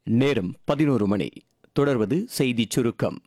நேரம் பதினோரு மணி தொடர்வது செய்திச் சுருக்கம்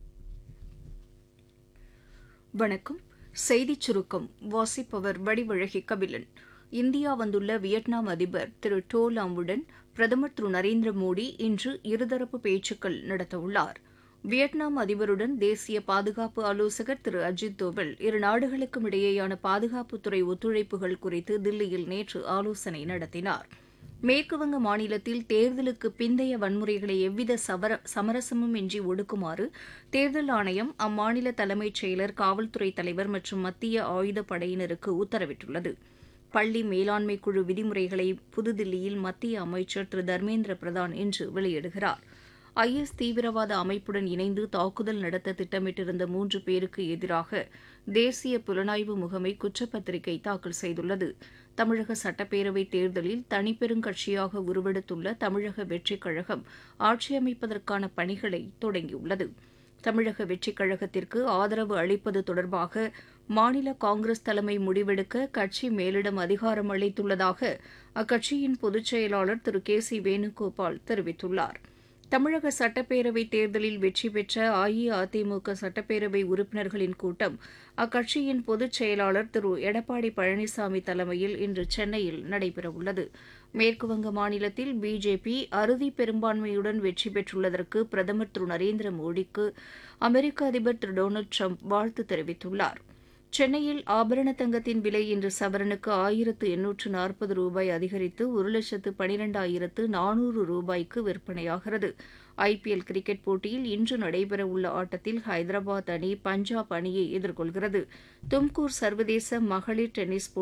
வணக்கம் செய்திச் சுருக்கம் வாசிப்பவர் வடிவழகி கபிலன் இந்தியா வந்துள்ள வியட்நாம் அதிபர் திரு டோ லாமுடன் பிரதமர் திரு நரேந்திர மோடி இன்று இருதரப்பு பேச்சுக்கள் நடத்தவுள்ளார் வியட்நாம் அதிபருடன் தேசிய பாதுகாப்பு ஆலோசகர் திரு அஜித் தோவல் இரு நாடுகளுக்கும் இடையேயான பாதுகாப்புத்துறை ஒத்துழைப்புகள் குறித்து தில்லியில் நேற்று ஆலோசனை நடத்தினார் மேற்குவங்க மாநிலத்தில் தேர்தலுக்கு பிந்தைய வன்முறைகளை எவ்வித சவர சமரசமும் இன்றி ஒடுக்குமாறு தேர்தல் ஆணையம் அம்மாநில தலைமைச் செயலர் காவல்துறை தலைவர் மற்றும் மத்திய ஆயுதப் படையினருக்கு உத்தரவிட்டுள்ளது பள்ளி மேலாண்மை குழு விதிமுறைகளை புதுதில்லியில் மத்திய அமைச்சர் திரு தர்மேந்திர பிரதான் இன்று வெளியிடுகிறார் ஐஎஸ் தீவிரவாத அமைப்புடன் இணைந்து தாக்குதல் நடத்த திட்டமிட்டிருந்த மூன்று பேருக்கு எதிராக தேசிய புலனாய்வு முகமை குற்றப்பத்திரிகை தாக்கல் செய்துள்ளது தமிழக சட்டப்பேரவைத் தேர்தலில் தனிப்பெருங்கட்சியாக உருவெடுத்துள்ள தமிழக வெற்றிக் கழகம் ஆட்சியமைப்பதற்கான பணிகளை தொடங்கியுள்ளது தமிழக வெற்றிக் கழகத்திற்கு ஆதரவு அளிப்பது தொடர்பாக மாநில காங்கிரஸ் தலைமை முடிவெடுக்க கட்சி மேலிடம் அதிகாரம் அளித்துள்ளதாக அக்கட்சியின் பொதுச் செயலாளர் திரு கே சி வேணுகோபால் தெரிவித்துள்ளார் தமிழக சட்டப்பேரவைத் தேர்தலில் வெற்றி பெற்ற அஇஅதிமுக சட்டப்பேரவை உறுப்பினர்களின் கூட்டம் அக்கட்சியின் பொதுச் செயலாளர் திரு எடப்பாடி பழனிசாமி தலைமையில் இன்று சென்னையில் நடைபெறவுள்ளது மேற்குவங்க மாநிலத்தில் பிஜேபி அறுதி பெரும்பான்மையுடன் வெற்றி பெற்றுள்ளதற்கு பிரதமர் திரு நரேந்திர மோடிக்கு அமெரிக்க அதிபர் திரு டொனால்டு ட்ரம்ப் வாழ்த்து தெரிவித்துள்ளார் சென்னையில் ஆபரண தங்கத்தின் விலை இன்று சவரனுக்கு ஆயிரத்து எண்ணூற்று நாற்பது ரூபாய் அதிகரித்து ஒரு லட்சத்து பனிரெண்டாயிரத்து நானூறு ரூபாய்க்கு விற்பனையாகிறது ஐபிஎல் கிரிக்கெட் போட்டியில் இன்று நடைபெறவுள்ள ஆட்டத்தில் ஹைதராபாத் அணி பஞ்சாப் அணியை எதிர்கொள்கிறது தும்கூர் சர்வதேச மகளிர் டென்னிஸ் போட்டி